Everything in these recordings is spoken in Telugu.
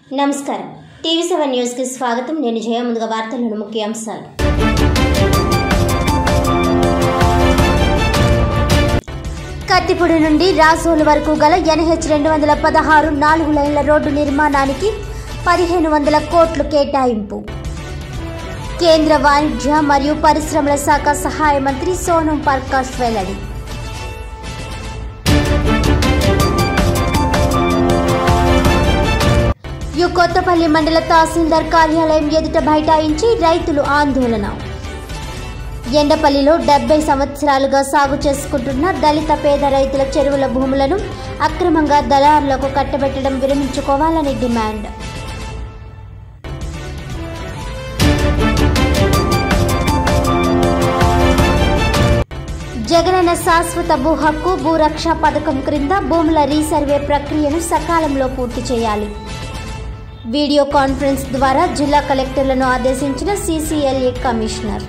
నమస్కారం టీవీ సెవెన్ న్యూస్కి స్వాగతం నేను జయ ముందుగా వార్తలను ముఖ్యాంశాలు కత్తిపూడి నుండి రాసోలు వరకు గల ఎన్హెచ్ రెండు వందల పదహారు నాలుగు లైన్ల రోడ్డు నిర్మాణానికి పదిహేను వందల కోట్లు కేటాయింపు కేంద్ర వాణిజ్య మరియు పరిశ్రమల శాఖ సహాయ మంత్రి సోనం ప్రకాష్ వెల్లడి యు కొత్తపల్లి మండల తహసీల్దార్ కార్యాలయం ఎదుట బైఠాయించి రైతులు ఆందోళన ఎండపల్లిలో డెబ్బై సంవత్సరాలుగా సాగు చేసుకుంటున్న దళిత పేద రైతుల చెరువుల భూములను అక్రమంగా దళారులకు కట్టబెట్టడం విరమించుకోవాలని డిమాండ్ జగనన్న శాశ్వత భూ హక్కు భూరక్ష పథకం క్రింద భూముల రీసర్వే ప్రక్రియను సకాలంలో పూర్తి చేయాలి వీడియో కాన్ఫరెన్స్ ద్వారా జిల్లా కలెక్టర్లను ఆదేశించిన సీసీఎల్ఏ కమిషనర్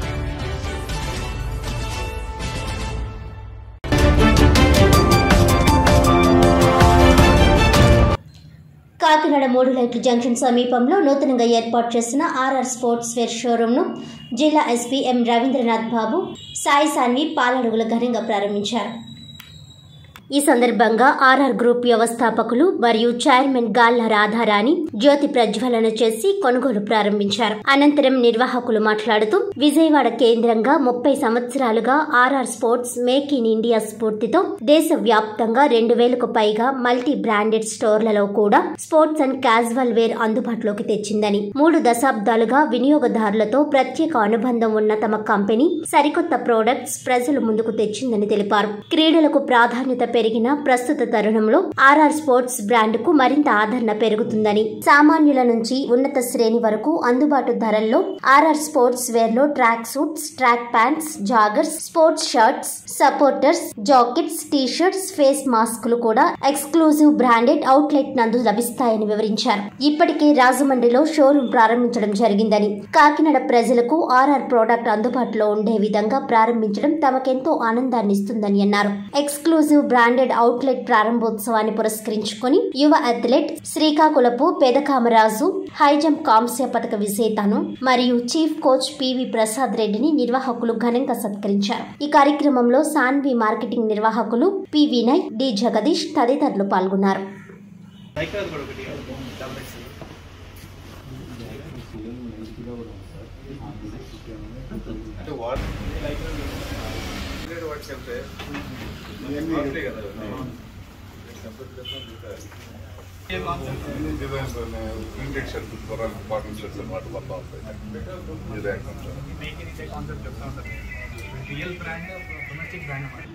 కాకినాడ మూడు లైట్ల జంక్షన్ సమీపంలో నూతనంగా ఏర్పాటు చేసిన ఆర్ఆర్ స్పోర్ట్స్ వేర్ షోరూంను జిల్లా ఎస్పీ ఎం రవీంద్రనాథ్ బాబు సాయి సాన్వి పాలడుగుల ఘనంగా ప్రారంభించారు ఈ సందర్భంగా ఆర్ఆర్ గ్రూప్ వ్యవస్థాపకులు మరియు చైర్మన్ గాల్ల రాధారాణి జ్యోతి ప్రజ్వలన చేసి కొనుగోలు ప్రారంభించారు అనంతరం నిర్వాహకులు మాట్లాడుతూ విజయవాడ కేంద్రంగా ముప్పై సంవత్సరాలుగా RR sports make in India స్ఫూర్తితో దేశ వ్యాప్తంగా రెండు వేలకు పైగా మల్టీ బ్రాండెడ్ స్టోర్లలో కూడా స్పోర్ట్స్ అండ్ క్యాజువల్ వేర్ అందుబాటులోకి తెచ్చిందని మూడు దశాబ్దాలుగా వినియోగదారులతో ప్రత్యేక అనుబంధం ఉన్న తమ కంపెనీ సరికొత్త ప్రోడక్ట్స్ ప్రజల ముందుకు తెచ్చిందని తెలిపారు క్రీడలకు ప్రాధాన్యత పెరిగిన ప్రస్తుత తరుణంలో ఆర్ఆర్ స్పోర్ట్స్ బ్రాండ్ కు మరింత ఆదరణ పెరుగుతుందని సామాన్యుల నుంచి ఉన్నత శ్రేణి వరకు అందుబాటు ధరల్లో ఆర్ఆర్ స్పోర్ట్స్ వేర్ లో track suits track pants joggers sports shirts supporters jackets T shirts face మాస్కులు కూడా ఎక్స్క్లూజివ్ బ్రాండెడ్ అవుట్లెట్ నందు లభిస్తాయని వివరించారు ఇప్పటికే రాజమండ్రిలో షోరూం ప్రారంభించడం జరిగిందని కాకినాడ ప్రజలకు ఆర్ఆర్ ప్రోడక్ట్ అందుబాటులో ఉండే విధంగా ప్రారంభించడం తమకెంతో ఆనందాన్ని ఇస్తుందని అన్నారు ఎక్స్క్లూజివ్ బ్రాండెడ్ అవుట్లెట్ ప్రారంభోత్సవాన్ని పురస్కరించుకుని యువ అథ్లెట్ శ్రీకాకుళపు పెదకామరాజు హైజంప్ కాంస్య పథక విజేతను మరియు చీఫ్ కోచ్ పివి ప్రసాద్ రెడ్డిని నిర్వాహకులు ఘనంగా సత్కరించారు ఈ కార్యక్రమంలో సాన్వి మార్కెటింగ్ నిర్వాహకులు పి వినయ్ డి జగదీష్ తదితరులు పాల్గొన్నారు సైకిల్ కూడా ఒకటి డబుల్ ఎక్స్ అంటే వాట్ వాటికి వెళ్తే కాస్ట్లీ కదా ప్రింటెడ్ షర్ట్ కాటన్ షర్ట్స్ అన్నమాట మొత్తం ఉంటాయి ఇదే కొంచెం మేక్ ఇన్ ఇండియా కాన్సెప్ట్ చెప్తాం sir real brand domestic brand అన్నమాట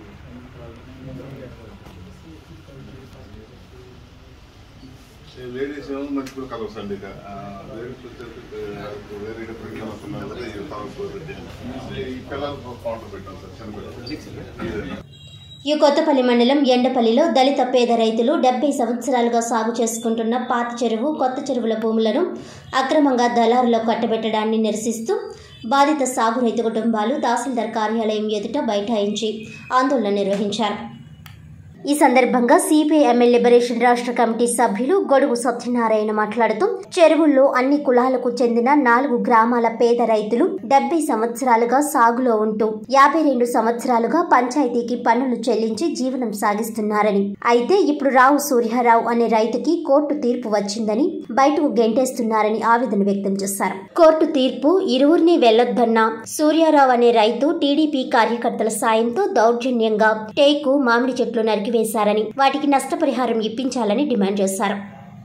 లేడీస్ ఏమో మంచి కూడా కలర్స్ అండి ఇక లేడీస్ వచ్చేసి వేరే డిఫరెంట్ కలర్స్ ఉన్నాయి కదా ఈ కలర్స్ ఈ పిల్లలకు కౌంటర్ పెట్టాం సార్ చిన్నపిల్లలు ఈ కొత్తపల్లి మండలం ఎండపల్లిలో దళిత పేద రైతులు డెబ్బై సంవత్సరాలుగా సాగు చేసుకుంటున్న పాత చెరువు కొత్త చెరువుల భూములను అక్రమంగా దళారులకు కట్టబెట్టడాన్ని నిరసిస్తూ బాధిత సాగు రైతు కుటుంబాలు తహసీల్దార్ కార్యాలయం ఎదుట బైఠాయించి ఆందోళన నిర్వహించారు ఈ సందర్భంగా సిపిఐఎంఎల్ లిబరేషన్ రాష్ట్ర కమిటీ సభ్యులు గొడుగు సత్యనారాయణ మాట్లాడుతూ చెరువుల్లో అన్ని కులాలకు చెందిన నాలుగు గ్రామాల పేద రైతులు డెబ్బై సంవత్సరాలుగా సాగులో ఉంటూ యాభై రెండు సంవత్సరాలుగా పంచాయతీకి పన్నులు చెల్లించి జీవనం సాగిస్తున్నారని అయితే ఇప్పుడు రావు సూర్యారావు అనే రైతుకి కోర్టు తీర్పు వచ్చిందని బయటకు గెంటేస్తున్నారని ఆవేదన వ్యక్తం చేశారు కోర్టు తీర్పు ఇరువురిని వెళ్లొద్దన్న సూర్యారావు అనే రైతు టీడీపీ కార్యకర్తల సాయంతో దౌర్జన్యంగా టేకు మామిడి చెట్లు నరికివేశారని వాటికి నష్టపరిహారం ఇప్పించాలని డిమాండ్ చేశారు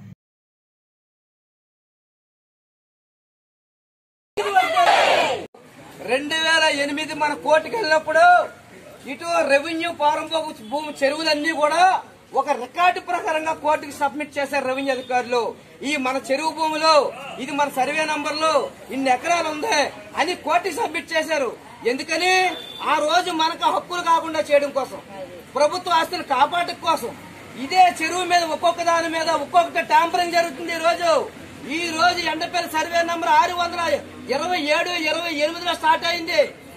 రెండు వేల ఎనిమిది మన కోర్టుకు వెళ్ళినప్పుడు ఇటు రెవెన్యూ పారంభోగ భూమి చెరువులన్నీ కూడా ఒక రికార్డు ప్రకారంగా కోర్టుకి సబ్మిట్ చేశారు రెవెన్యూ అధికారులు ఈ మన చెరువు భూమిలో ఇది మన సర్వే నంబర్లో ఇన్ని ఎకరాలు ఉంది అని కోర్టుకి సబ్మిట్ చేశారు ఎందుకని ఆ రోజు మనకు హక్కులు కాకుండా చేయడం కోసం ప్రభుత్వ ఆస్తులు కాపాడటం కోసం ఇదే చెరువు మీద ఒక్కొక్క దాని మీద ఒక్కొక్క ట్యాంపరింగ్ జరుగుతుంది ఈ రోజు ఈ రోజు ఎండపల్లి సర్వే నంబర్ ఆరు వందల ఇరవై ఏడు ఇరవై ఎనిమిదిలో స్టార్ట్ అయింది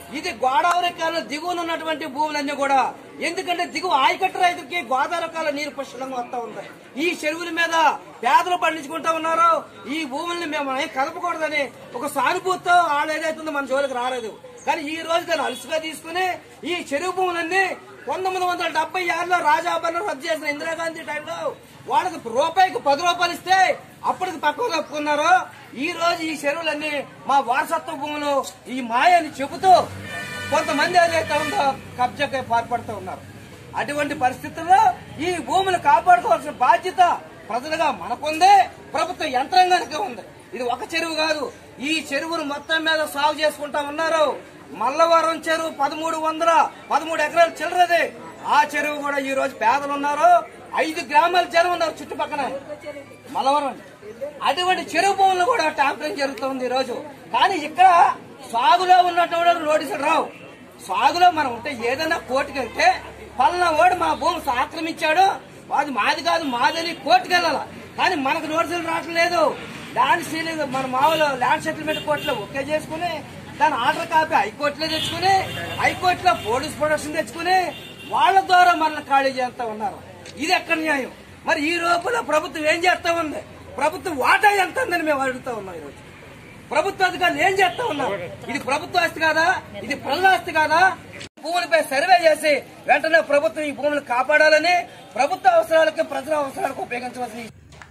ఇది గోదావరి కాలం దిగువన ఉన్నటువంటి భూములన్నీ కూడా ఎందుకంటే దిగువ ఆయకట్టు రైతుకి గోదావరి కాలం నీరు పుష్కలంగా వస్తా ఉంది ఈ చెరువుల మీద పేదలు పండించుకుంటా ఉన్నారు ఈ భూముల్ని మేము ఏం కలపకూడదని ఒక సానుభూతితో వాళ్ళు ఏదైతుందో మన జోలికి రాలేదు కానీ ఈ రోజు దాన్ని అలసిగా తీసుకుని ఈ చెరువు భూములన్నీ పంతొమ్మిది వందల డెబ్బై ఆరులో రాజాభరణం రద్దు చేసిన ఇందిరాగాంధీ టైంలో వాళ్ళకి రూపాయికి పది రూపాయలు ఇస్తే అప్పటికి తక్కువ తప్పుకున్నారు ఈ రోజు ఈ చెరువులన్నీ మా వారసత్వ భూములు ఈ మాయని చెబుతూ కొంతమంది ఏదైతే ఉందో కబ్జాకి పాల్పడుతూ ఉన్నారు అటువంటి పరిస్థితుల్లో ఈ భూములు కాపాడుకోవాల్సిన బాధ్యత ప్రజలుగా మనకుంది ప్రభుత్వ యంత్రాంగానికి ఉంది ఇది ఒక చెరువు కాదు ఈ చెరువును మొత్తం మీద సాగు చేసుకుంటా ఉన్నారు మల్లవరం చెరువు పదమూడు వందల పదమూడు ఎకరాల చిల్లరది ఆ చెరువు కూడా ఈ రోజు పేదలు ఉన్నారు ఐదు గ్రామాల జనం ఉన్నారు చుట్టుపక్కన మలవరం అటువంటి చెరువు భూములు కూడా ట్యాంపరింగ్ జరుగుతుంది ఈ రోజు కానీ ఇక్కడ సాగులో ఉన్నటువంటి నోటీసులు రావు సాగులో మనం ఉంటే ఏదైనా కోర్టుకి వెళ్తే పలానా వాడు మా భూమి ఆక్రమించాడు అది మాది కాదు మాదని కోర్టుకి వెళ్ళాలి కానీ మనకు నోటీసులు రావట్లేదు ల్యాండ్ సీలింగ్ మన మామూలు ల్యాండ్ సెటిల్మెంట్ కోర్టులో ఓకే చేసుకుని దాని ఆర్డర్ కాపీ హైకోర్టులో తెచ్చుకుని హైకోర్టులో పోలీస్ ప్రొడక్షన్ తెచ్చుకుని వాళ్ళ ద్వారా మనల్ని ఖాళీ చేస్తా ఉన్నారు ఇది ఎక్కడ న్యాయం మరి ఈ లోపల ప్రభుత్వం ఏం చేస్తా ఉంది ప్రభుత్వం వాటా ఎంత ఉందని మేము అడుగుతా ఉన్నాం ఈరోజు ప్రభుత్వ అధికారులు ఏం చేస్తా ఉన్నారు ఇది ప్రభుత్వ ఆస్తి కాదా ఇది ప్రజల ఆస్తి కాదా భూములపై సర్వే చేసి వెంటనే ప్రభుత్వం ఈ భూములు కాపాడాలని ప్రభుత్వ అవసరాలకి ప్రజల అవసరాలకు ఉపయోగించవలసిన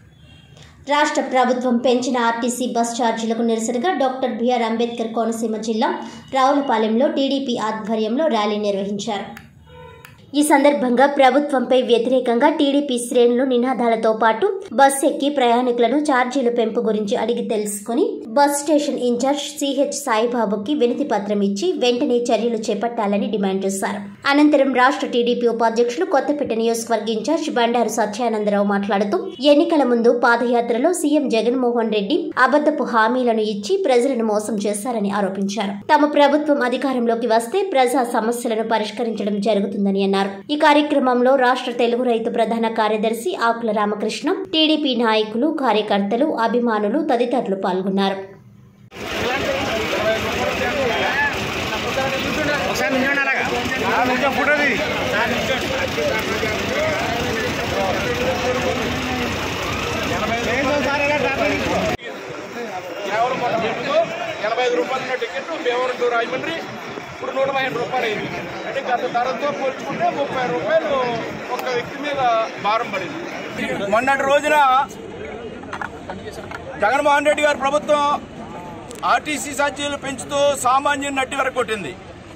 రాష్ట్ర ప్రభుత్వం పెంచిన ఆర్టీసీ బస్ ఛార్జీలకు నిరసనగా డాక్టర్ బిఆర్ అంబేద్కర్ కోనసీమ జిల్లా రావులపాలెంలో టీడీపీ ఆధ్వర్యంలో ర్యాలీ నిర్వహించారు ఈ సందర్భంగా ప్రభుత్వంపై వ్యతిరేకంగా టీడీపీ శ్రేణులు నినాదాలతో పాటు బస్ ఎక్కి ప్రయాణికులను ఛార్జీల పెంపు గురించి అడిగి తెలుసుకుని బస్ స్టేషన్ ఇన్ఛార్జ్ సిహెచ్ సాయిబాబుకి వినతి పత్రం ఇచ్చి వెంటనే చర్యలు చేపట్టాలని డిమాండ్ చేశారు అనంతరం రాష్ట్ర టీడీపీ ఉపాధ్యక్షులు కొత్తపేట నియోజకవర్గ ఇన్ఛార్జ్ బండారు సత్యానందరావు మాట్లాడుతూ ఎన్నికల ముందు పాదయాత్రలో సీఎం జగన్మోహన్ రెడ్డి అబద్దపు హామీలను ఇచ్చి ప్రజలను మోసం చేశారని ఆరోపించారు తమ ప్రభుత్వం అధికారంలోకి వస్తే ప్రజా సమస్యలను పరిష్కరించడం జరుగుతుందని అన్నారు ఈ కార్యక్రమంలో రాష్ట్ర తెలుగు రైతు ప్రధాన కార్యదర్శి ఆకుల రామకృష్ణ టీడీపీ నాయకులు కార్యకర్తలు అభిమానులు తదితరులు పాల్గొన్నారు కేవలం మొన్న టికెట్ ఎనభై ఐదు రూపాయలు ఉన్న టికెట్ భీమవరం టు రాజమండ్రి ఇప్పుడు నూట పదిహేను రూపాయలు అయింది అంటే గత ధరతో పోల్చుకుంటే ముప్పై రూపాయలు ఒక వ్యక్తి మీద భారం పడింది మొన్నటి రోజున జగన్మోహన్ రెడ్డి గారి ప్రభుత్వం ఆర్టీసీ ఛార్జీలు పెంచుతూ సామాన్యుని నట్టి వరకు కొట్టింది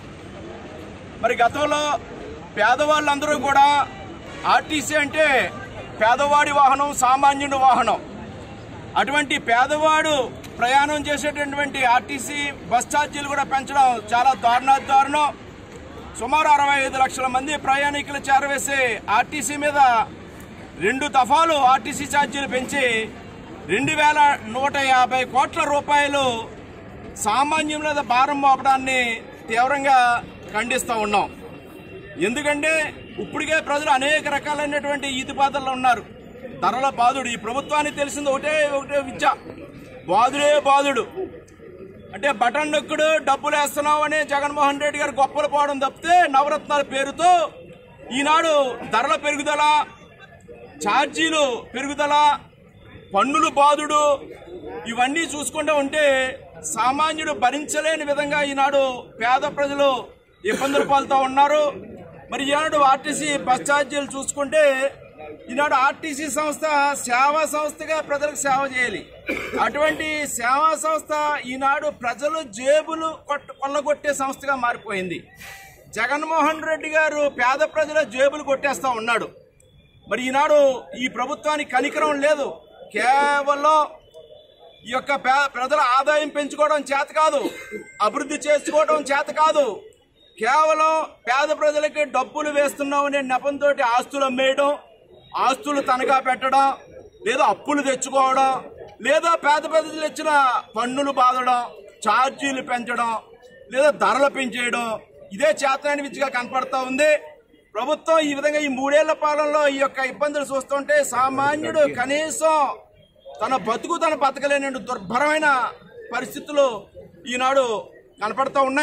మరి గతంలో పేదవాళ్ళందరూ కూడా ఆర్టీసీ అంటే పేదవాడి వాహనం సామాన్యుడి వాహనం అటువంటి పేదవాడు ప్రయాణం చేసేటటువంటి ఆర్టీసీ బస్ ఛార్జీలు కూడా పెంచడం చాలా దారుణా దారుణం సుమారు అరవై ఐదు లక్షల మంది ప్రయాణికులు చేరవేసే ఆర్టీసీ మీద రెండు దఫాలు ఆర్టీసీ ఛార్జీలు పెంచి రెండు వేల నూట యాభై కోట్ల రూపాయలు సామాన్యం మీద భారం మోపడాన్ని తీవ్రంగా ఖండిస్తూ ఉన్నాం ఎందుకంటే ఇప్పటికే ప్రజలు అనేక రకాలైనటువంటి ఈతిపాతల్లో ఉన్నారు ధరల బాధుడు ఈ ప్రభుత్వానికి తెలిసింది ఒకటే ఒకటే విద్య బాధుడే బాధుడు అంటే బటన్ నొక్కుడు డబ్బులు వేస్తున్నాం అని జగన్మోహన్ రెడ్డి గారు గొప్పలు పోవడం తప్పితే నవరత్నాల పేరుతో ఈనాడు ధరల పెరుగుదల ఛార్జీలు పెరుగుదల పన్నులు బాధుడు ఇవన్నీ చూసుకుంటూ ఉంటే సామాన్యుడు భరించలేని విధంగా ఈనాడు పేద ప్రజలు ఇబ్బందులు పాలుతూ ఉన్నారు మరి ఈనాడు ఆర్టీసీ బస్ ఛార్జీలు చూసుకుంటే ఈనాడు ఆర్టీసీ సంస్థ సేవా సంస్థగా ప్రజలకు సేవ చేయాలి అటువంటి సేవా సంస్థ ఈనాడు ప్రజలు జేబులు కొట్ట- కొల్లగొట్టే సంస్థగా మారిపోయింది జగన్మోహన్ రెడ్డి గారు పేద ప్రజల జేబులు కొట్టేస్తా ఉన్నాడు మరి ఈనాడు ఈ ప్రభుత్వానికి కనికరం లేదు కేవలం ఈ యొక్క పే- ప్రజల ఆదాయం పెంచుకోవడం చేత కాదు అభివృద్ధి చేసుకోవడం చేత కాదు కేవలం పేద ప్రజలకి డబ్బులు వేస్తున్నాం అనే నెపంతో ఆస్తులు అమ్మేయడం ఆస్తులు తనఖా పెట్టడం లేదా అప్పులు తెచ్చుకోవడం లేదా పేద ప్రజలు ఇచ్చిన పన్నులు బాధడం ఛార్జీలు పెంచడం లేదా ధరలు పెంచేయడం ఇదే చేతనైన విద్యగా కనపడతా ఉంది ప్రభుత్వం ఈ విధంగా ఈ మూడేళ్ల పాలనలో ఈ యొక్క ఇబ్బందులు చూస్తుంటే సామాన్యుడు కనీసం తన బతుకు తన బతకలేని దుర్భరమైన పరిస్థితులు ఈనాడు కనపడతా ఉన్నాయి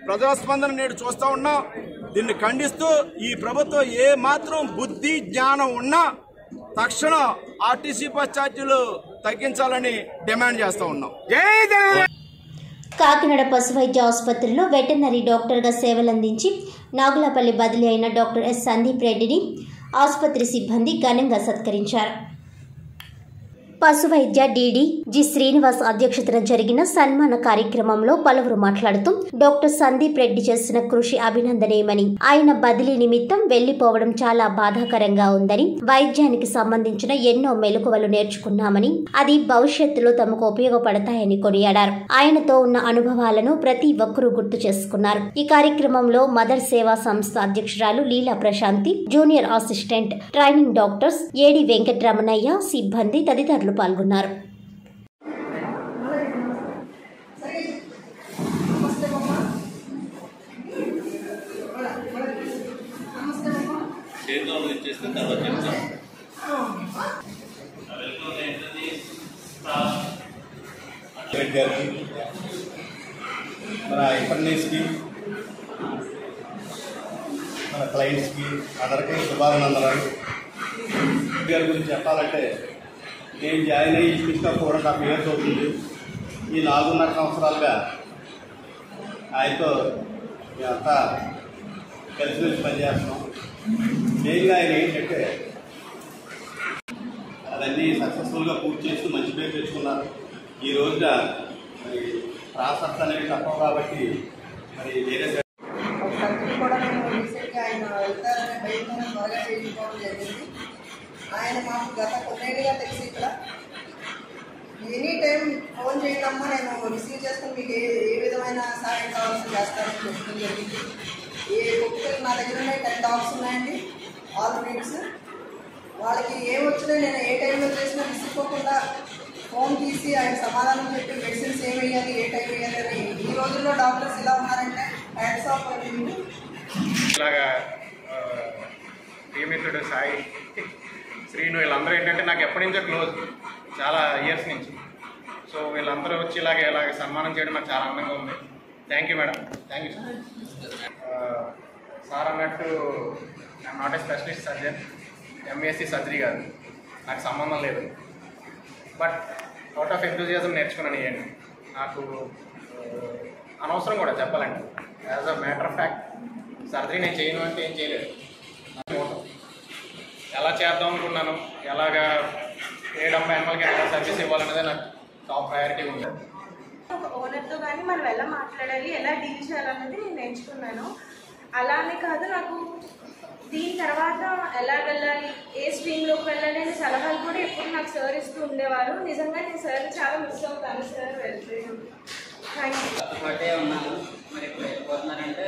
ప్రజాస్పందన నేడు చూస్తా ఉన్నాం దీన్ని ఖండిస్తూ ఈ ప్రభుత్వం ఏ మాత్రం బుద్ధి జ్ఞానం ఉన్నా తక్షణం ఆర్టీసీ బస్ ఛార్జీలు తగ్గించాలని డిమాండ్ చేస్తా ఉన్నాం జై తెలంగాణ కాకినాడ పశు వైద్య ఆసుపత్రిలో వెటర్నరీ డాక్టర్గా సేవలందించి నాగులపల్లి బదిలీ అయిన డాక్టర్ ఎస్ సందీప్ రెడ్డిని ఆసుపత్రి సిబ్బంది ఘనంగా సత్కరించారు పశు వైద్య డిడి జి శ్రీనివాస్ అధ్యక్షతన జరిగిన సన్మాన కార్యక్రమంలో పలువురు మాట్లాడుతూ డాక్టర్ సందీప్ రెడ్డి చేసిన కృషి అభినందనీయమని ఆయన బదిలీ నిమిత్తం వెళ్లిపోవడం చాలా బాధాకరంగా ఉందని వైద్యానికి సంబంధించిన ఎన్నో మెలకువలు నేర్చుకున్నామని అది భవిష్యత్తులో తమకు ఉపయోగపడతాయని కొనియాడారు ఆయనతో ఉన్న అనుభవాలను ప్రతి ఒక్కరూ గుర్తు చేసుకున్నారు ఈ కార్యక్రమంలో మదర్ సేవా సంస్థ అధ్యక్షురాలు Leela Prashanti junior assistant training doctors AD Venkataramanaiah సిబ్బంది తదితరులు పాల్గొన్నారు చేతిలో ఇచ్చేస్తే తర్వాత చెప్తాం వెల్కమ్ ఏంటది రెడ్డి గారికి మన ఇంటర్నీస్కి మన క్లయింట్స్కి అందరికీ శుభాభినందనాలు రెడ్డి గారి గురించి చెప్పాలంటే నేను జాయిన్ అయ్యి ఇంకా ఫోర్ అండ్ హాఫ్ ఇయర్స్ అవుతుంది ఈ నాలుగున్నర సంవత్సరాలుగా ఆయనతో మేమంతా కలిసి కలిసి పనిచేస్తున్నాం మెయిన్గా ఆయన ఏంటంటే అవన్నీ సక్సెస్ఫుల్గా పూర్తి చేస్తూ మంచి పేరు తెచ్చుకున్నారు ఈ రోజున మరి ట్రాన్స్ఫర్స్ అనేవి తప్పవు కాబట్టి మరి వేరే ఒక సర్జరీ కూడా మేము రీసెంట్గా ఆయన వెళ్తారనే భయంతో త్వరగా చేయించుకోవడం జరిగింది ఆయన మాకు గత కొన్నేళ్ళుగా తెలిసి ఇక్కడ ఎనీ టైం ఫోన్ చేయడమ్మా నేను రిసీవ్ చేసుకుని మీకు ఏ ఏ విధమైన సహాయం కావాల్సి చేస్తానని చెప్పడం జరిగింది ఏ కుక్కలు నా దగ్గర ఉన్నాయి టెన్ డాగ్స్ ఉన్నాయండి ఆల్ బ్రీడ్స్ వాళ్ళకి ఏం వచ్చినా నేను ఏ టైంలో చేసినా విసిపోకుండా ఫోన్ తీసి ఆయన సమాధానం చెప్పి మెడిసిన్స్ ఏం వేయాలి ఏ టైం వేయాలి అని ఈ రోజుల్లో డాక్టర్స్ ఇలా ఉన్నారంటే హ్యాండ్స్ ఆఫ్ ఇలాగా ఆ, ప్రియమిత్రుడు సాయి శ్రీను వీళ్ళందరూ ఏంటంటే నాకు ఎప్పటి నుంచో క్లోజ్ చాలా ఇయర్స్ నుంచి సో వీళ్ళందరూ వచ్చి ఇలాగ ఇలాగ సన్మానం చేయడం నాకు చాలా ఆనందంగా ఉంది thank you madam thank you sir sir అన్నట్టు I'm not a specialist surgeon MSc surgery కాదు నాకు సంబంధం లేదు బట్ అవుట్ ఆఫ్ ఎంతూజియాజం నేర్చుకున్నాను ఇవన్నీ నాకు ఆ, అనవసరం కూడా చెప్పాలంటే as a matter of fact surgery నేను చేయను అంటే ఏం చేయలేదు నాకు మోటం. ఎలా చేద్దాం అనుకున్నాను ఎలాగా ఏ డబ్బా యానిమల్కి ఎలా సర్వీస్ ఇవ్వాలనేది నాకు టాప్ ప్రయారిటీ ఉంది ఒక ఓనర్తో కానీ మనం ఎలా మాట్లాడాలి ఎలా డీల్ చేయాలన్నది నేను నేర్చుకున్నాను అలానే కాదు నాకు దీని తర్వాత ఎలా వెళ్ళాలి ఏ స్ట్రీమ్లోకి వెళ్ళాలి అనే సలహాలు కూడా ఎప్పుడు నాకు సార్ ఇస్తూ ఉండేవారు నిజంగా నేను సార్ చాలా మిస్ అవుతాను సార్ వెళ్తే థ్యాంక్ యూ ఒకటే ఉన్నాను మరి ఇప్పుడు వెళ్ళిపోతున్నానంటే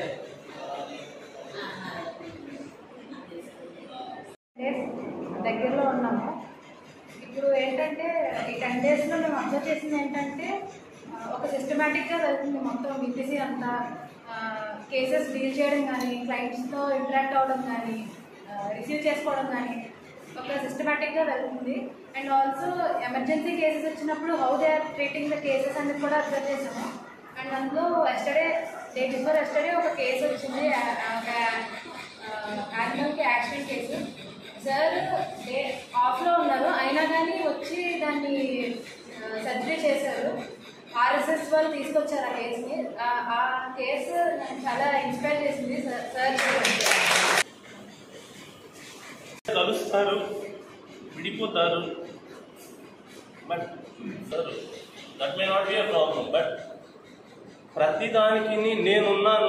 డేస్ దగ్గరలో ఉన్నాము ఇప్పుడు ఏంటంటే ఈ టెన్ డేస్లో మేము అబ్జర్వ్ చేసింది ఏంటంటే ఆ, ఒక సిస్టమేటిక్గా వెళ్తుంది మొత్తం బీపీసీ అంతా కేసెస్ డీల్ చేయడం కానీ క్లయింట్స్తో ఇంటరాక్ట్ అవ్వడం కానీ రిసీవ్ చేసుకోవడం కానీ ఒక సిస్టమేటిక్గా వెళ్తుంది అండ్ ఆల్సో ఎమర్జెన్సీ కేసెస్ వచ్చినప్పుడు how they are treating the cases అనేది కూడా అబ్జర్వ్ చేసాము అండ్ అందులో ఎస్టర్డే డే బిఫోర్ ఎస్టర్డే ఒక కేసు వచ్చింది ఆ- ఆ- ఒక యానిమల్కి యాక్సిడెంట్ కేసు సార్ డే ఆఫ్లో ఉన్నారు అయినా కానీ వచ్చి దాన్ని సర్జరీ చేశారు ఆర్ఎస్ఎస్ వాళ్ళు తీసుకొచ్చారు ఆ కేసుని ఆ- ఆ కేసు నన్ను చాలా ఇన్స్పైర్ చేసింది సార్ సార్ కలుస్తారు విడిపోతారు but sir that may not be a problem but ప్రతిదానికి నేనున్నాను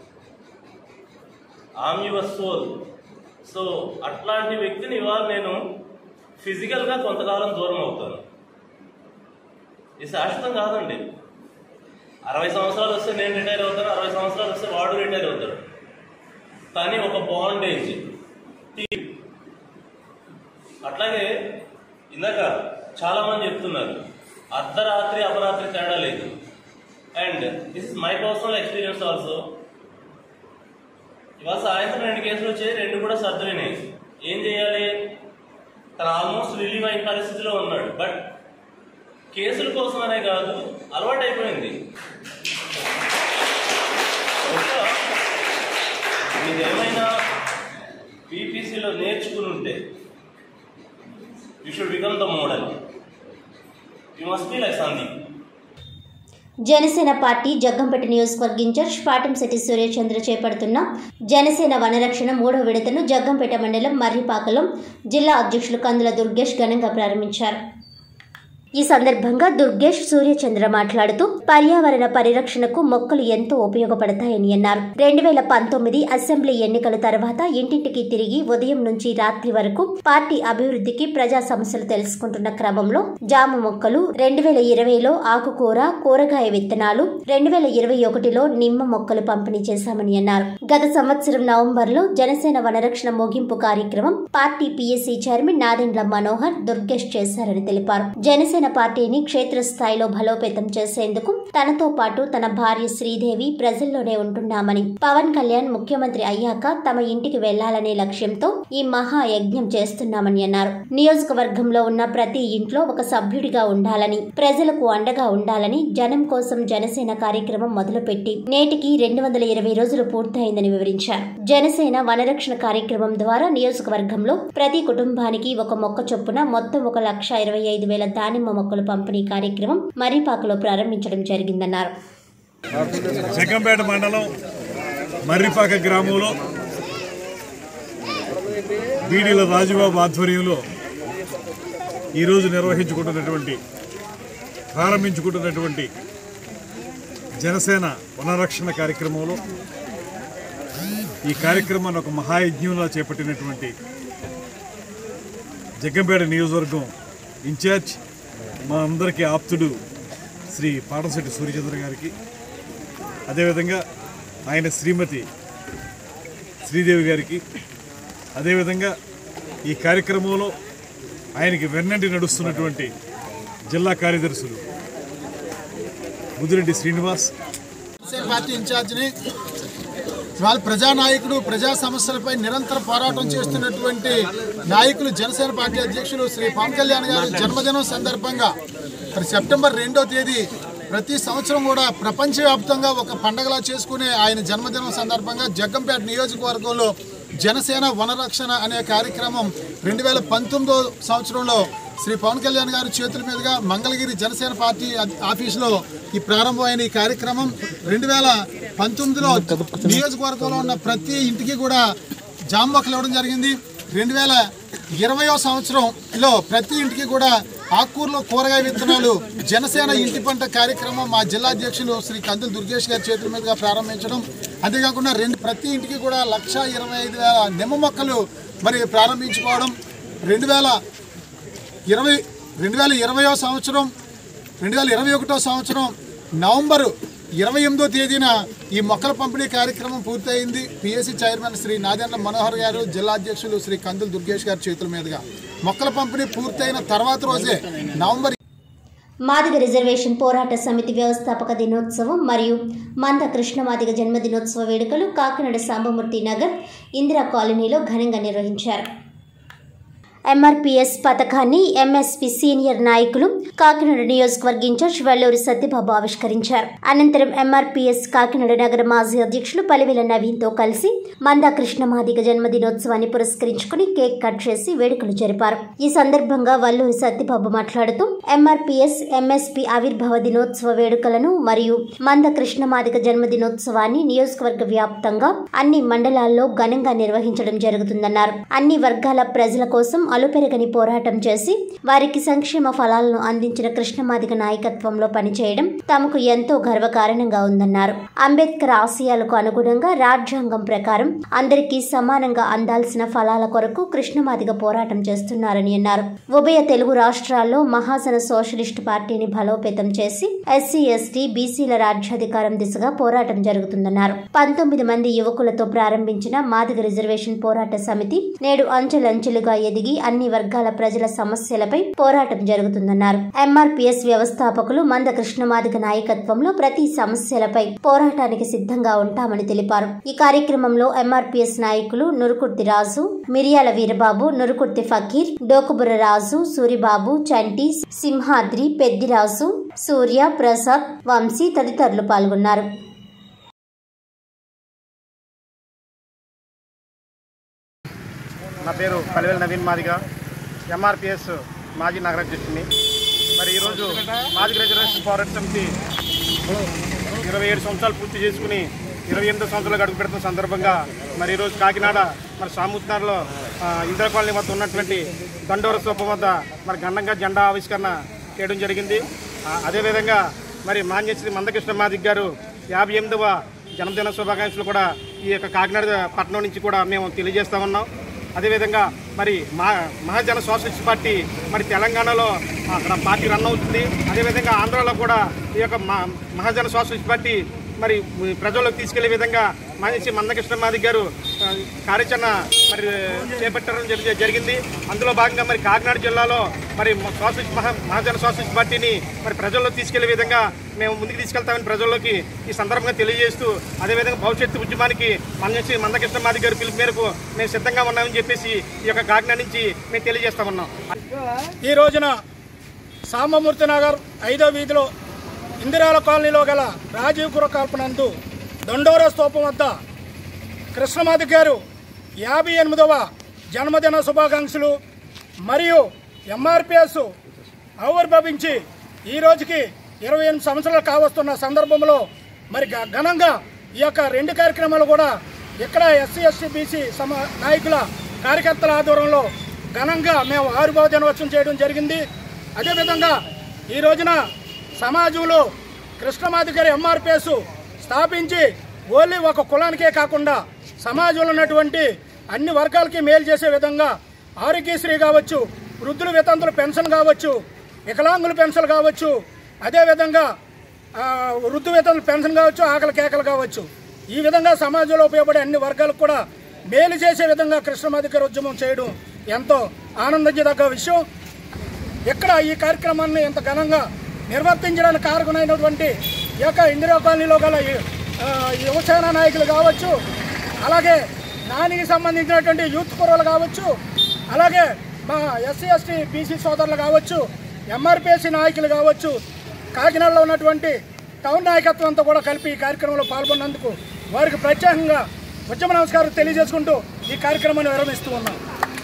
ఆమ్ యువర్ సోల్ సో అట్లాంటి వ్యక్తిని ఇవాళ నేను ఫిజికల్గా కొంతకాలం దూరం అవుతాను ఇది శాశ్వతం కాదండి అరవై సంవత్సరాలు వస్తే నేను రిటైర్ అవుతాను అరవై సంవత్సరాలు వస్తే వాడు రిటైర్ అవుతాడు కానీ ఒక బాండేజ్ అట్లాగే ఇందాక చాలా మంది చెప్తున్నారు అర్ధరాత్రి అపరాత్రి తేడా లేదు and this is my personal experience also ఇవాళ సాయంత్రం రెండు కేసులు వచ్చాయి రెండు కూడా సర్జరీనే ఏం చేయాలి తను ఆల్మోస్ట్ రిలీవ్ అయిన పరిస్థితిలో ఉన్నాడు బట్ కేసుల కోసం అనే కాదు అలవాటు అయిపోయింది మీరు ఏమైనా పీపీసీలో నేర్చుకుని ఉంటే you should become the model you must be like Sandeep Janasena party Jaggampeta నియోజకవర్గ ఇన్ఛార్జ్ పాటంశెట్టి సూర్యచంద్ర చేపడుతున్న జనసేన వనరక్షణ మూడో విడతను జగ్గంపేట మండలం మర్రిపాకలో జిల్లా అధ్యక్షులు కందుల దుర్గేష్ ఘనంగా ప్రారంభించారు ఈ సందర్భంగా దుర్గేష్ సూర్యచంద్ర మాట్లాడుతూ పర్యావరణ పరిరక్షణకు మొక్కలు ఎంతో ఉపయోగపడతాయని అన్నారు రెండు వేల పంతొమ్మిది అసెంబ్లీ ఎన్నికల తర్వాత ఇంటింటికి తిరిగి ఉదయం నుంచి రాత్రి వరకు పార్టీ అభివృద్ధికి ప్రజా సమస్యలు తెలుసుకుంటున్న క్రమంలో జామ మొక్కలు రెండు వేల ఇరవైలో ఆకుకూర కూరగాయ విత్తనాలు రెండు వేల ఇరవై ఒకటిలో నిమ్మ మొక్కలు పంపిణీ చేశామని అన్నారు గత సంవత్సరం నవంబర్లో జనసేన వనరక్షణ ముగింపు కార్యక్రమం party PSC chairman Nadendla Manohar Durgesh చేశారని తెలిపారు జనసేన పార్టీని క్షేత్రస్థాయిలో బలోపేతం చేసేందుకు తనతో పాటు తన భార్య శ్రీదేవి ప్రజల్లోనే ఉంటున్నామని పవన్ కళ్యాణ్ ముఖ్యమంత్రి అయ్యాక తమ ఇంటికి వెళ్లాలనే లక్ష్యంతో ఈ మహా యజ్ఞం చేస్తున్నామని అన్నారు నియోజకవర్గంలో ఉన్న ప్రతి ఇంట్లో ఒక సభ్యుడిగా ఉండాలని ప్రజలకు అండగా ఉండాలని జనం కోసం జనసేన కార్యక్రమం మొదలుపెట్టి నేటికి రెండు వందల ఇరవై రోజులు పూర్తయిందని వివరించారు జనసేన వనరక్షణ కార్యక్రమం ద్వారా నియోజకవర్గంలో ప్రతి కుటుంబానికి ఒక మొక్క చొప్పున మొత్తం ఒక లక్ష ఇరవై ఐదు వేల దానిమ్మ మొక్కలు పంపిణీ కార్యక్రమం మర్రిపాకలో ప్రారంభించడం జరిగిందన్నారు జగ్గంపేట మండలం మర్రిపాక గ్రామంలో బీడీల రాజుబాబు ఆధ్వర్యంలో ఈరోజు నిర్వహించుకుంటున్నటువంటి ప్రారంభించుకుంటున్నటువంటి జనసేన వనరక్షణ కార్యక్రమంలో ఈ కార్యక్రమాన్ని ఒక మహాయజ్ఞంలా చేపట్టినటువంటి జగ్గంపేట నియోజకవర్గం ఇన్ఛార్జ్ మా అందరికీ ఆప్తుడు శ్రీ పాటశెట్టి సూర్యచంద్ర గారికి అదేవిధంగా ఆయన శ్రీమతి శ్రీదేవి గారికి అదేవిధంగా ఈ కార్యక్రమంలో ఆయనకి వెన్నంటి నడుస్తున్నటువంటి జిల్లా కార్యదర్శులు ముదిరెడ్డి శ్రీనివాస్ జనసేన పార్టీ ఇన్ఛార్జిని వాళ్ళ ప్రజానాయకుడు ప్రజా సమస్యలపై నిరంతర పోరాటం చేస్తున్నటువంటి నాయకులు జనసేన పార్టీ అధ్యక్షులు శ్రీ పవన్ కళ్యాణ్ గారి జన్మదినం సందర్భంగా మరి సెప్టెంబర్ రెండో తేదీ ప్రతి సంవత్సరం కూడా ప్రపంచవ్యాప్తంగా ఒక పండగలా చేసుకునే ఆయన జన్మదినం సందర్భంగా జగ్గంపేట నియోజకవర్గంలో జనసేన వనరక్షణ అనే కార్యక్రమం రెండు వేల పంతొమ్మిదో సంవత్సరంలో శ్రీ పవన్ కళ్యాణ్ గారి చేతుల మీదుగా మంగళగిరి జనసేన పార్టీ అద్- ఆఫీసులో ఈ ప్రారంభమైన ఈ కార్యక్రమం రెండు వేల పంతొమ్మిదిలో నియోజకవర్గంలో ఉన్న ప్రతి ఇంటికి కూడా జామ మొక్కలు ఇవ్వడం జరిగింది రెండు వేల ఇరవయో సంవత్సరంలో ప్రతి ఇంటికి కూడా ఆకుకూరలో కూరగాయ విత్తనాలు జనసేన ఇంటి పంట కార్యక్రమం మా జిల్లా అధ్యక్షులు శ్రీ కందుల దుర్గేష్ గారి చేతుల మీదుగా ప్రారంభించడం అంతేకాకుండా రెండు ప్రతి ఇంటికి కూడా లక్ష ఇరవై ఐదు వేల నిమ్మ మొక్కలు మరి ప్రారంభించుకోవడం రెండు వేల ఇరవై రెండు వేల ఇరవయో సంవత్సరం రెండు వేల ఇరవై ఒకటో సంవత్సరం నవంబరు ఇరవై ఎనిమిదో తేదీన ఈ మొక్కల పంపిణీ కార్యక్రమం పూర్తయింది పిఎస్సి చైర్మన్ శ్రీ నాదెండ్ల మనోహర్ గారు జిల్లా అధ్యక్షులు శ్రీ కందుల దుర్గేష్ గారి చేతుల మీదుగా మొక్కల పంపిణీ పూర్తయిన తర్వాత రోజే నవంబర్ మాదిగ రిజర్వేషన్ పోరాట సమితి వ్యవస్థాపక దినోత్సవం మరియు మంద కృష్ణమాదిగ జన్మదినోత్సవ వేడుకలు కాకినాడ సాంబమూర్తి నగర్ ఇందిరా కాలనీలో ఘనంగా నిర్వహించారు ఎంఆర్పీఎస్ పథకాన్ని ఎంఎస్పీ సీనియర్ నాయకులు కాకినాడ నియోజకవర్గ ఇన్ఛార్జ్ వెల్లూరి సత్యబాబు ఆవిష్కరించారు అనంతరం ఎంఆర్పీఎస్ కాకినాడ నగర మాజీ అధ్యక్షులు పలివెల నవీన్తో కలిసి మందా కృష్ణమాదిగ జన్మదినోత్సవాన్ని పురస్కరించుకుని కేక్ కట్ చేసి వేడుకలు జరిపారు ఈ సందర్భంగా వల్లూరి సత్యబాబు మాట్లాడుతూ ఎంఆర్పీఎస్ ఎంఎస్పీ ఆవిర్భావ దినోత్సవ వేడుకలను మరియు మంద కృష్ణమాదిగ జన్మదినోత్సవాన్ని నియోజకవర్గ వ్యాప్తంగా అన్ని మండలాల్లో ఘనంగా నిర్వహించడం జరుగుతుందన్నారు అన్ని వర్గాల ప్రజల కోసం అలుపెరగని పోరాటం చేసి వారికి సంక్షేమ ఫలాలను అందించిన కృష్ణమాదిగ నాయకత్వంలో పనిచేయడం తమకు ఎంతో గర్వకారణంగా ఉందన్నారు అంబేద్కర్ ఆశయాలకు అనుగుణంగా రాజ్యాంగం ప్రకారం అందరికీ సమానంగా అందాల్సిన ఫలాల కొరకు కృష్ణమాదిగ పోరాటం చేస్తున్నారని అన్నారు ఉభయ తెలుగు రాష్ట్రాల్లో మహాజన సోషలిస్టు పార్టీని బలోపేతం చేసి ఎస్సీ ఎస్టీ బీసీల రాజ్యాధికారం దిశగా పోరాటం జరుగుతుందన్నారు పంతొమ్మిది మంది యువకులతో ప్రారంభించిన మాదిగ రిజర్వేషన్ పోరాట సమితి నేడు అంచెలంచెలుగా ఎదిగి అన్ని వర్గాల ప్రజల సమస్యలపై పోరాటం జరుగుతుందన్నారు ఎంఆర్పీఎస్ వ్యవస్థాపకులు మంద కృష్ణమాదిగ నాయకత్వంలో ప్రతి సమస్యలపై పోరాటానికి సిద్ధంగా ఉంటామని తెలిపారు ఈ కార్యక్రమంలో ఎంఆర్పీఎస్ నాయకులు నురుకుర్తి రాజు మిరియాల వీరబాబు నురుకుర్తి ఫకీర్ డోకుబుర రాజు సూరిబాబు చంటి సింహాద్రి పెద్దిరాజు సూర్య ప్రసాద్ వంశీ తదితరులు పాల్గొన్నారు పేరు పలివేల నవీన్ మాదిగా ఎంఆర్పిఎస్ మాజీ నగరాధ్యక్షుడిని మరి ఈరోజు మాజీ రిజర్వేషన్ పోరాట సమితి ఇరవై ఏడు సంవత్సరాలు పూర్తి చేసుకుని ఇరవై ఎనిమిదో సంవత్సరాలు అడుగు పెడుతున్న సందర్భంగా మరి ఈరోజు కాకినాడ మరి సామూత్నగర్లో ఇందిరా కాలనీ వద్ద ఉన్నటువంటి దండోర స్థూపం వద్ద మరి గండంగా జెండా ఆవిష్కరణ చేయడం జరిగింది ఆ, అదేవిధంగా మరి మాన్యశ్రీ మందకృష్ణ మాదిక్ గారు యాభై ఎనిమిదవ జన్మదిన శుభాకాంక్షలు కూడా ఈ యొక్క కాకినాడ పట్టణం నుంచి కూడా మేము తెలియజేస్తా ఉన్నాం అదేవిధంగా మరి మా మహాజన సోషలిస్ట్ పార్టీ మరి తెలంగాణలో అక్కడ పార్టీ రన్ అవుతుంది అదేవిధంగా ఆంధ్రాలో కూడా ఈ యొక్క మా మహాజన సోషలిస్ట్ పార్టీ మరి ప్రజల్లోకి తీసుకెళ్లే విధంగా మనిషి మందకృష్ణ మాదిక్ గారు ఆ, కార్యాచరణ మరి చేపట్టడం జరి- జరిగింది అందులో భాగంగా మరి కాకినాడ జిల్లాలో మరి సోషలిస్ట్ మహా మహాజన సోషలిస్ట్ పార్టీని మరి ప్రజల్లో తీసుకెళ్లే విధంగా మేము ముందుకు తీసుకెళ్తామని ప్రజల్లోకి ఈ సందర్భంగా తెలియజేస్తూ అదేవిధంగా భవిష్యత్తు ఉద్యమానికి మనిషి మందకృష్ణ మాదిక్ గారి పిలుపు మేరకు మేము సిద్ధంగా ఉన్నామని చెప్పేసి ఈ యొక్క కాకినాడ నుంచి మేము తెలియజేస్తా ఉన్నాం ఈ రోజున సామమూర్తి నగర్ ఐదో వీధిలో ఇందిరాల కాలనీలో గల రాజీవ్ గురకాల్పనందు దండోర స్తూపం వద్ద కృష్ణమాది గారు యాభై ఎనిమిదవ జన్మదిన శుభాకాంక్షలు మరియు ఎంఆర్పిఎస్ ఆవిర్భవించి ఈ రోజుకి ఇరవై ఎనిమిది సంవత్సరాలు కావస్తున్న సందర్భంలో మరి ఘ- ఘనంగా ఈ యొక్క రెండు కార్యక్రమాలు కూడా ఇక్కడ ఎస్సీ ఎస్టీ బీసీ సమ నాయకుల కార్యకర్తల ఆధ్వర్యంలో ఘనంగా మేము ఆవిర్భావ దినోత్సవం చేయడం జరిగింది అదేవిధంగా ఈ రోజున సమాజంలో కృష్ణమాది గారి ఎంఆర్పిఎస్ స్థాపించి ఓన్లీ ఒక కులానికే కాకుండా సమాజంలో ఉన్నటువంటి అన్ని వర్గాలకి మేలు చేసే విధంగా ఆరోగ్యశ్రీ కావచ్చు వృద్ధుల వితంతుల పెన్షన్ కావచ్చు వికలాంగుల పెన్షన్ కావచ్చు అదేవిధంగా ఆ, వృద్ధు వితంతుల పెన్షన్ కావచ్చు ఆకలి కేకలు కావచ్చు ఈ విధంగా సమాజంలో ఉపయోగపడే అన్ని వర్గాలకు కూడా మేలు చేసే విధంగా కృష్ణమాధికారి ఉద్యమం చేయడం ఎంతో ఆనందించదగ్గ విషయం ఇక్కడ ఈ కార్యక్రమాన్ని ఇంత ఘనంగా నిర్వర్తించడానికి కారకునైనటువంటి ఈ యొక్క ఇందిరా కాలనీలో గల ఈ, ఆ, యువసేన నాయకులు కావచ్చు అలాగే నానికి సంబంధించినటువంటి యూత్ కుర్రలు కావచ్చు అలాగే మా ఎస్సీ ఎస్టీ బీసీ సోదరులు కావచ్చు ఎంఆర్పిఎస్సీ నాయకులు కావచ్చు కాకినాడలో ఉన్నటువంటి టౌన్ నాయకత్వం అంతా కూడా కలిపి ఈ కార్యక్రమంలో పాల్గొన్నందుకు వారికి ప్రత్యేకంగా ఉద్యమ నమస్కారం తెలియజేసుకుంటూ ఈ కార్యక్రమాన్ని విరమిస్తూ ఉన్నాం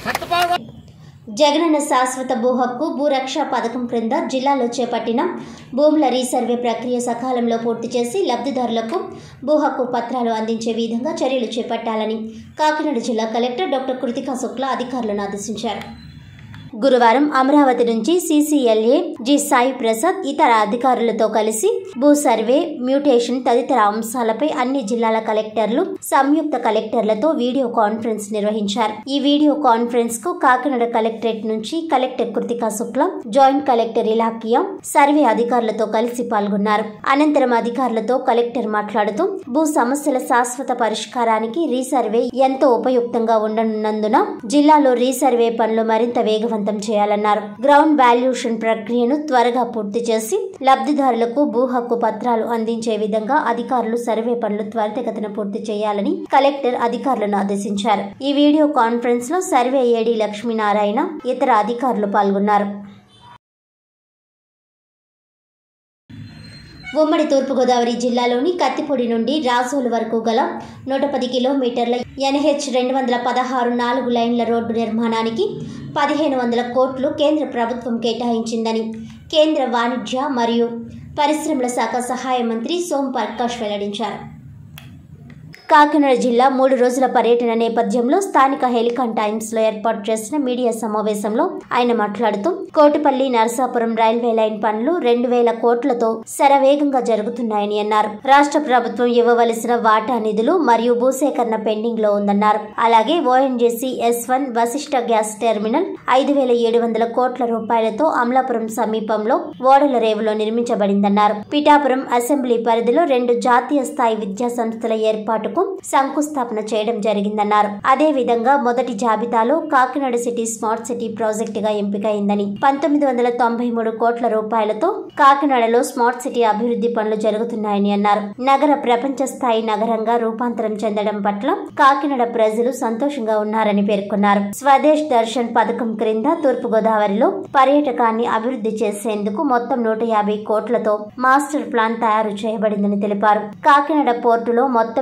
జగనన్న శాశ్వత భూ హక్కు భూరక్ష పథకం క్రింద జిల్లాలో చేపట్టిన భూముల రీసర్వే ప్రక్రియ సకాలంలో పూర్తి చేసి లబ్ధిదారులకు భూ హక్కు పత్రాలు అందించే విధంగా చర్యలు చేపట్టాలని కాకినాడ జిల్లా కలెక్టర్ డాక్టర్ కృతికా శుక్లా అధికారులను ఆదేశించారు గురువారం అమరావతి నుంచి సీసీఎల్ఏ జి సాయి ప్రసాద్ ఇతర అధికారులతో కలిసి భూ సర్వే మ్యూటేషన్ తదితర అంశాలపై అన్ని జిల్లాల కలెక్టర్లు సంయుక్త కలెక్టర్లతో వీడియో కాన్ఫరెన్స్ నిర్వహించారు ఈ వీడియో కాన్ఫరెన్స్ కు కాకినాడ కలెక్టరేట్ నుంచి collector Kritika Shukla joint collector Ilakkiya survey అధికారులతో కలిసి పాల్గొన్నారు అనంతరం అధికారులతో కలెక్టర్ మాట్లాడుతూ భూ సమస్యల శాశ్వత పరిష్కారానికి రీసర్వే ఎంతో ఉపయుక్తంగా ఉండనున్నందున జిల్లాలో రీసర్వే పనులు మరింత వేగవంతం చేయాలన్నారు గ్రౌండ్ వాల్యుయేషన్ ప్రక్రియను త్వరగా పూర్తి చేసి లబ్ధిదారులకు భూ హక్కు పత్రాలు అందించే విధంగా అధికారులు సర్వే పనులు త్వరితగతిన పూర్తి చేయాలని కలెక్టర్ అధికారులను ఆదేశించారు ఈ వీడియో కాన్ఫరెన్స్ లో సర్వే ఏడీ లక్ష్మీనారాయణ ఇతర అధికారులు పాల్గొన్నారు ఉమ్మడి తూర్పుగోదావరి జిల్లాలోని కత్తిపొడి నుండి రాజోలు వరకు గల నూట పది కిలోమీటర్ల ఎన్హెచ్ రెండు వందల పదహారు నాలుగు లైన్ల రోడ్డు నిర్మాణానికి పదిహేను వందల కోట్లు కేంద్ర ప్రభుత్వం కేటాయించిందని కేంద్ర వాణిజ్య మరియు పరిశ్రమల శాఖ సహాయ మంత్రి సోమ్ ప్రకాష్ వెల్లడించారు కాకినాడ జిల్లా మూడు రోజుల పర్యటన నేపథ్యంలో స్థానిక హెలికాన్ టైమ్స్ లో ఏర్పాటు చేసిన మీడియా సమావేశంలో ఆయన మాట్లాడుతూ కోటిపల్లి నరసాపురం రైల్వే లైన్ పనులు రెండు వేల కోట్లతో శరవేగంగా జరుగుతున్నాయని అన్నారు రాష్ట్ర ప్రభుత్వం ఇవ్వవలసిన వాటా నిధులు మరియు భూసేకరణ పెండింగ్ లో ఉందన్నారు అలాగే ONGC S one Vashishta gas terminal ఐదు వేల ఏడు వందల కోట్ల రూపాయలతో అమలాపురం సమీపంలో ఓడల రేవులో నిర్మించబడిందన్నారు పిఠాపురం అసెంబ్లీ పరిధిలో రెండు జాతీయ స్థాయి విద్యా సంస్థల ఏర్పాటుకు శంకుస్థాపన చేయడం జరిగిందన్నారు అదే విధంగా మొదటి జాబితాలో Kakinada city smart city project గా ఎంపికైందని పంతొమ్మిది వందల తొంభై మూడు కోట్ల రూపాయలతో కాకినాడలో స్మార్ట్ సిటీ అభివృద్ధి పనులు జరుగుతున్నాయని అన్నారు నగర ప్రపంచ స్థాయి నగరంగా రూపాంతరం చెందడం పట్ల కాకినాడ ప్రజలు సంతోషంగా ఉన్నారని పేర్కొన్నారు స్వదేశ్ దర్శన్ పథకం క్రింద తూర్పు గోదావరిలో పర్యాటకాన్ని అభివృద్ధి చేసేందుకు మొత్తం నూట యాభై కోట్లతో మాస్టర్ ప్లాన్ తయారు చేయబడిందని తెలిపారు కాకినాడ పోర్టులో మొత్తం రెండు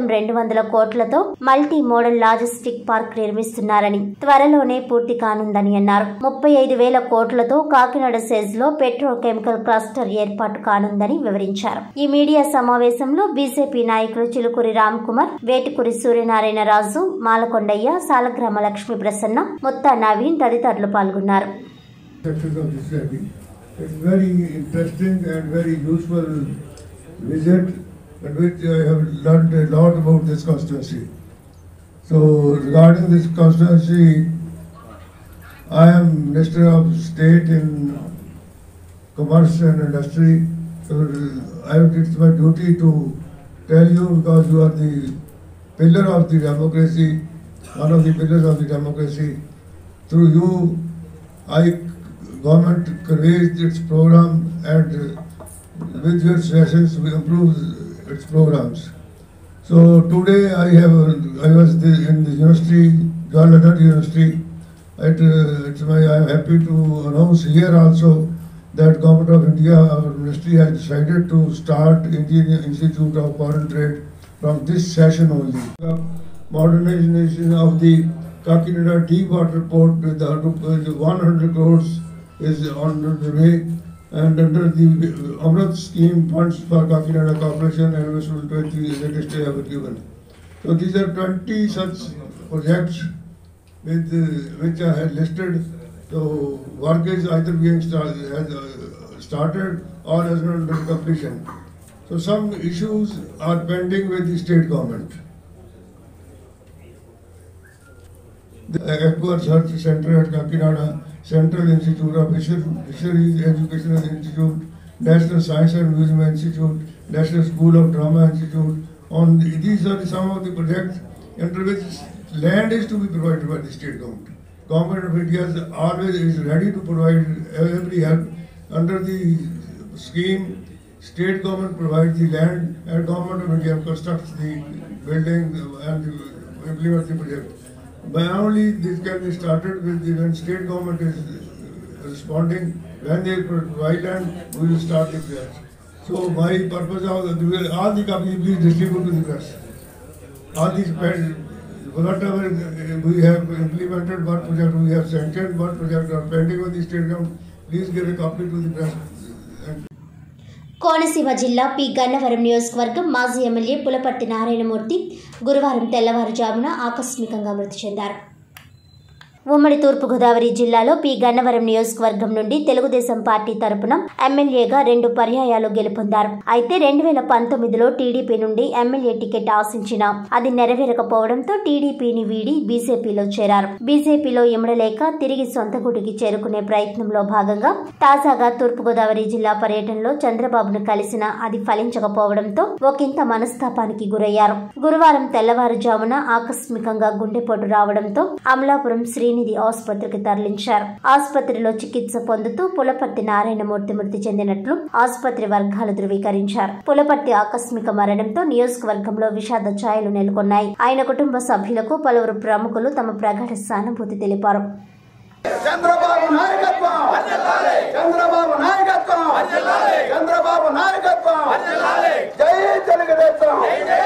వందల కోట్లతో మల్టీ మోడల్ లాజిస్టిక్ పార్క్ నిర్మిస్తున్నారని త్వరలోనే పూర్తి కానుందని అన్నారు ముప్పై ఐదు వేల కోట్లతో కాకినాడ సెజ్ లో పెట్రోకెమికల్ క్లస్టర్ ఏర్పాటు కానుందని వివరించారు ఈ మీడియా సమావేశంలో బీజేపీ నాయకులు చిలుకూరి రామ్ కుమార్ వేటుకూరి సూర్యనారాయణ రాజు మాలకొండయ్య సాలగ్రామ లక్ష్మీ ప్రసన్న ముత్తా నవీన్ తదితరులు పాల్గొన్నారు success of this study. It's very interesting and very useful visit in which I have learned a lot about this constituency. So regarding this constituency, I am Minister of State in Commerce and Industry. So I, it's my duty to tell you because you are the pillar of the democracy, one of the pillars of the democracy. Through you, I government creates its program and uh, with your sessions we improve its programs. So today I have I was the, in the university, Jawaharlal University. It, uh, it's my I am happy to announce here also that Government of India, our ministry has decided to start Indian Institute of Foreign Trade from this session only. Modernization of the Kakinada deep water port with the uh, 100 crores is on the way and under the Amrit scheme funds for Kakinada Corporation and investment to the latest they have given. So these are 20 such projects with uh, which I had listed. So work is either being start, has uh, started or has not under completion. So some issues are pending with the state government. The Aqua Research Center at Kakinada, Central Institute of Fisher- Fisheries Educational Institute, National Science and Museum Institute, National School of Drama Institute. On the- these are some of the projects under which land is to be provided by the state government. Government of India is always is ready to provide every help under the scheme. State government provides the land and government of India constructs the building and implements the project. But only this can be started with the, when state government is responding, when they provide land, we will start the project. So my purpose of, the- all the companies please distribute to the press. All these, pen- whatever we have implemented, what project we have sanctioned, what project are pending with the state government, please give a copy to the press. And Konaseema జిల్లా పి గన్నవరం నియోజకవర్గం మాజీ ఎమ్మెల్యే పులపర్తి నారాయణమూర్తి గురువారం తెల్లవారుజామున ఆకస్మికంగా మృతి చెందారు ఉమ్మడి తూర్పుగోదావరి జిల్లాలో పి గన్నవరం నియోజకవర్గం నుండి తెలుగుదేశం పార్టీ తరపున ఎమ్మెల్యేగా రెండు పర్యాయాలు గెలుపొందారు అయితే రెండు వేల పంతొమ్మిదిలో టీడీపీ నుండి ఎమ్మెల్యే టికెట్ ఆశించిన అది నెరవేరకపోవడంతో టీడీపీని వీడి బీజేపీలో చేరారు బీజేపీలో ఇమడలేక తిరిగి సొంత గుడికి చేరుకునే ప్రయత్నంలో భాగంగా తాజాగా తూర్పుగోదావరి జిల్లా పర్యటనలో చంద్రబాబును కలిసిన అది ఫలించకపోవడంతో ఒకంత మనస్తాపానికి గురయ్యారు గురువారం తెల్లవారుజామున ఆకస్మికంగా గుండెపోటు రావడంతో అమలాపురం శ్రీనిధి ఆసుపత్రికి తరలించారు ఆసుపత్రిలో చికిత్స పొందుతూ పులపర్తి నారాయణమూర్తి మృతి చెందినట్లు ఆసుపత్రి వర్గాలు ధృవీకరించారు పులపర్తి ఆకస్మిక మరణంతో నియోజకవర్గంలో విషాద ఛాయలు నెలకొన్నాయి ఆయన కుటుంబ సభ్యులకు పలువురు ప్రముఖులు తమ ప్రగాఢ సానుభూతి తెలిపారు చంద్రబాబు నాయకత్వం చంద్రబాబు నాయకత్వం చంద్రబాబు నాయకత్వం జై తెలుగుదేశం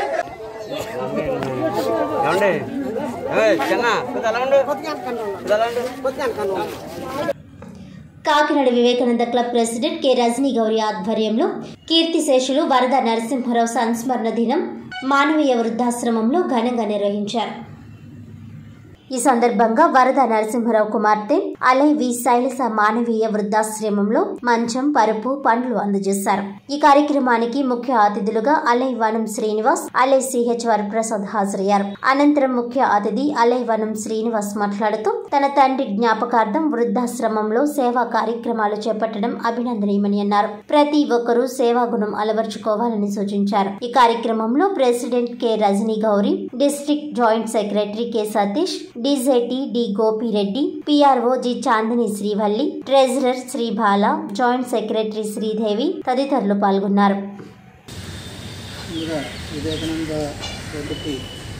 ఏమండి ఏయ్, చిన్న కొద్దిగా అలా ఉండు కొద్దిగా అలా ఉండు Kakinada Vivekananda club president K Rajani Gauri ఆధ్వర్యంలో కీర్తిశేషులు వరద నరసింహారావు సంస్మరణ దినం మానవీయ వృద్ధాశ్రమంలో ఘనంగా నిర్వహించారు ఈ సందర్భంగా వరద నరసింహరావు కుమార్తె అలై వి శైలస మానవీయ వృద్ధాశ్రమంలో మంచం పరుపు పండ్లు అందజేశారు ఈ కార్యక్రమానికి ముఖ్య అతిథులుగా అలై వనం శ్రీనివాస్ అలై సిహెచ్ వరప్రసాద్ హాజరయ్యారు అనంతరం ముఖ్య అతిథి అలై వనం శ్రీనివాస్ మాట్లాడుతూ తన తండ్రి జ్ఞాపకార్థం వృద్ధాశ్రమంలో సేవా కార్యక్రమాలు చేపట్టడం అభినందనీయమని అన్నారు ప్రతి ఒక్కరూ సేవా గుణం అలవర్చుకోవాలని సూచించారు ఈ కార్యక్రమంలో president K Rajani Gauri district joint secretary K Satish DJT D Gopireddy PRO G Chandini Srivalli treasurer Sri Bala joint secretary Sridevi తదితరులు పాల్గొన్నారు ముందుగా వివేకానంద రోడ్డుకి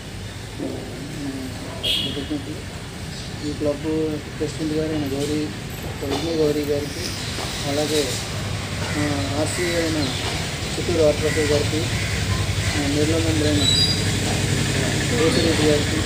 కృతజ్ఞతలు ఈ క్లబ్ ప్రెసిడెంట్ గారు అయిన గౌరీ రజనీ గౌరీ గారికి అలాగే ఆర్సీ అయిన చిత్తూరు ఆర్ట్రఫీ గారికి నిర్మల మెంబర్ అయిన రోసిరెడ్డి గారికి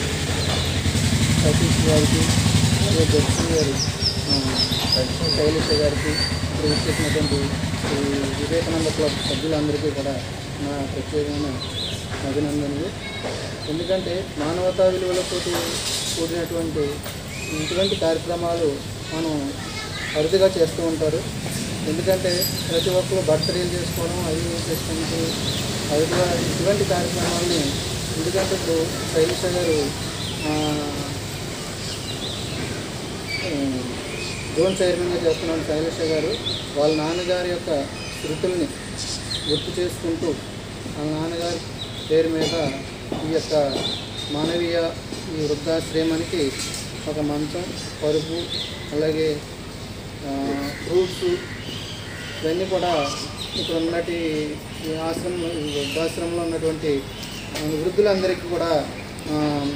సతీష్ గారికి అలాగే దర్శి గారు ఆ, శైలజ గారికి ఇప్పుడు ఇచ్చేసినటువంటి ఈ వివేకానంద క్లబ్ సభ్యులందరికీ కూడా నా ప్రత్యేకమైన అభినందనలు ఎందుకంటే మానవతా విలువలతో కూడినటువంటి ఇటువంటి కార్యక్రమాలు మనం అరుదుగా చేస్తూ ఉంటారు ఎందుకంటే ప్రతి ఒక్కరు బర్త్డేలు చేసుకోవడం అవి ఇవి చేసుకుంటూ అరుదుగా ఇటువంటి కార్యక్రమాలని ఎందుకంటే ఇప్పుడు శైలజ గారు ఆ, జోన్ చైర్మన్గా చేస్తున్నాను శైలజ గారు వాళ్ళ నాన్నగారి యొక్క శృతుల్ని గుర్తు చేసుకుంటూ వాళ్ళ నాన్నగారి పేరు మీద ఈ యొక్క మానవీయ ఈ వృద్ధాశ్రమానికి ఒక మంచం పరుపు అలాగే ఫ్రూట్స్ ఇవన్నీ కూడా ఇక్కడ ఉన్నటి ఈ ఆశ్రమం ఈ వృద్ధాశ్రమంలో ఉన్నటువంటి ఆ, వృద్ధులందరికీ కూడా ఆ,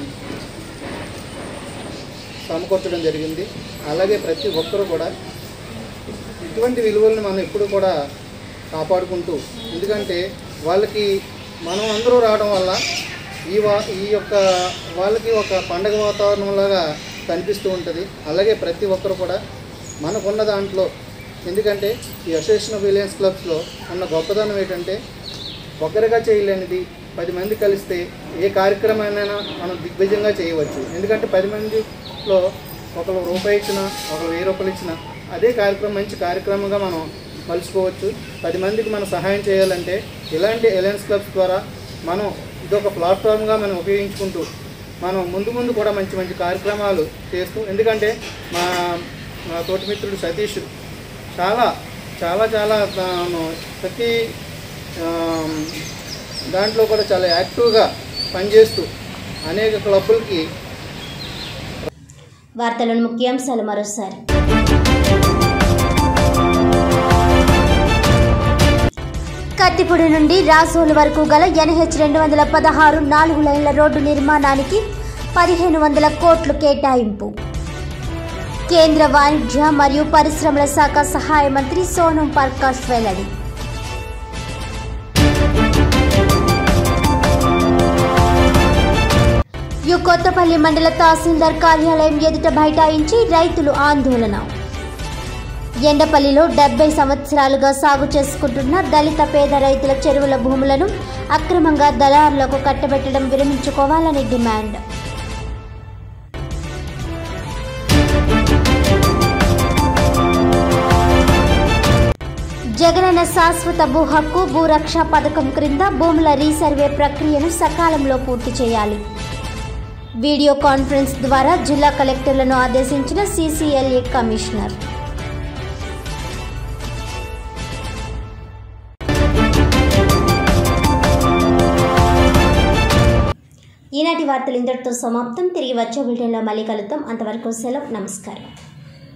సమకూర్చడం జరిగింది అలాగే ప్రతి ఒక్కరూ కూడా ఇటువంటి విలువలను మనం ఎప్పుడు కూడా కాపాడుకుంటూ ఎందుకంటే వాళ్ళకి మనం అందరూ రావడం వల్ల ఈ వా ఈ యొక్క వాళ్ళకి ఒక పండగ వాతావరణంలాగా కనిపిస్తూ ఉంటుంది అలాగే ప్రతి ఒక్కరు కూడా మనకున్న దాంట్లో ఎందుకంటే ఈ అసోసియేషన్ ఆఫ్ విలియన్స్ క్లబ్స్లో ఉన్న గొప్పదనం ఏంటంటే ఒకరిగా చేయలేనిది పది మంది కలిస్తే ఏ కార్యక్రమాన్నైనా మనం దిగ్విజయంగా చేయవచ్చు ఎందుకంటే పది మందిలో ఒకరు రూపాయి ఇచ్చినా ఒకరు వెయ్యి రూపాయలు ఇచ్చినా అదే కార్యక్రమం మంచి కార్యక్రమంగా మనం మలుచుకోవచ్చు పది మందికి మనం సహాయం చేయాలంటే ఇలాంటి అలయన్స్ క్లబ్స్ ద్వారా మనం ఇదొక ప్లాట్ఫామ్గా మనం ఉపయోగించుకుంటూ మనం ముందు ముందు కూడా మంచి మంచి కార్యక్రమాలు చేస్తూ ఎందుకంటే మా మా తోటి మిత్రుడు సతీష్ చాలా చాలా చాలా తాను ప్రతి ఆ, దాంట్లో కూడా చాలా యాక్టివ్గా పనిచేస్తూ అనేక క్లబ్బులకి వార్తలను ముఖ్యాంశాలు మరోసారి కత్తిపూడి నుండి రాసోలు వరకు గల ఎన్హెచ్ రెండు వందల పదహారు నాలుగు లైన్ల రోడ్డు నిర్మాణానికి పదిహేను వందల కోట్లు కేటాయింపు కేంద్ర వాణిజ్య మరియు పరిశ్రమల శాఖ సహాయ మంత్రి సోనం ప్రకాష్ వెల్లడి యు కొత్తపల్లి మండల తహసీల్దార్ కార్యాలయం ఎదుట బైఠాయించి రైతులు ఆందోళన ఎండపల్లిలో డెబ్బై సంవత్సరాలుగా సాగు చేసుకుంటున్న దళిత పేద రైతుల చెరువుల భూములను అక్రమంగా దళారులకు కట్టబెట్టడం విరమించుకోవాలని డిమాండ్ జగనన్న శాశ్వత భూ హక్కు భూరక్ష పథకం క్రింద భూముల రీసర్వే ప్రక్రియను సకాలంలో పూర్తి చేయాలి వీడియో కాన్ఫరెన్స్ ద్వారా జిల్లా కలెక్టర్లను ఆదేశించిన సీసీఎల్ఏ కమిషనర్ ఈనాటి వార్తలు ఇంతటితో సమాప్తం తిరిగి వచ్చే బులెటిన్లో మళ్ళీ కలుద్దాం అంతవరకు సెలవు నమస్కారం